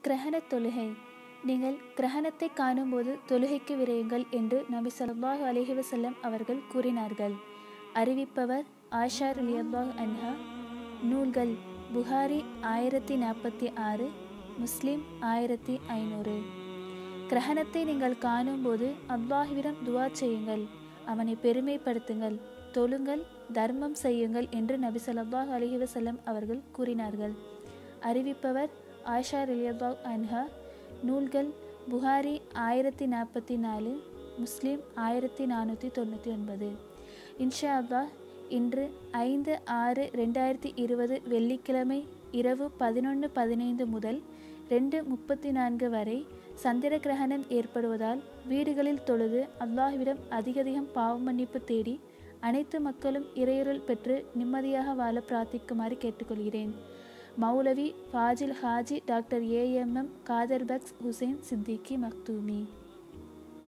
கிரகண தொழுகை நீங்கள் கிரகணத்தை காணும்போது தொழுகைக்கு விரையுங்கள் என்று நபி ஸல்லல்லாஹு அலைஹி வஸல்லம் அவர்கள் கூறினார்கள் அறிவிப்பவர் ஆஷா லியல்லாஹ் அன்ஹா நூல்கள் புகாரி ஆயிரத்தி நாற்பத்தி ஆறு முஸ்லிம் ஆயிரத்தி ஐநூறு கிரகணத்தை நீங்கள் காணும்போது அல்லாஹ்விடம் துவா செய்யுங்கள் அவனை பெருமைப்படுத்துங்கள் தொழுங்கள் தர்மம் செய்யுங்கள் என்று நபி ஸல்லல்லாஹு அலைஹி வஸல்லம் அவர்கள் கூறினார்கள் அறிவிப்பவர் ஆயிஷா ரிலியல்லாஹ் அன்ஹா நூல்கள் புகாரி ஆயிரத்தி நாற்பத்தி நாலு முஸ்லீம் ஆயிரத்தி நானூற்றி தொண்ணூற்றி ஒன்பது இன்ஷா அல்லாஹ் இன்று ஐந்து ஆறு ரெண்டாயிரத்தி இருபது வெள்ளிக்கிழமை இரவு பதினொன்று பதினைந்து முதல் ரெண்டு முப்பத்தி நான்கு வரை சந்திர கிரகணம் ஏற்படுவதால் வீடுகளில் தொழுது அல்லாஹ்விடம் அதிகதிகம் பாவ மன்னிப்பு தேடி அனைத்து மக்களும் இறையுறல் பெற்று நிம்மதியாக வாழ பிரார்த்திக்குமாறு கேட்டுக்கொள்கிறேன் மௌலவி ஃபாஜில் ஹாஜி டாக்டர் ஏஎம்எம் காதர் பக்ஸ் ஹுசைன் சித்திகி மக்தூமி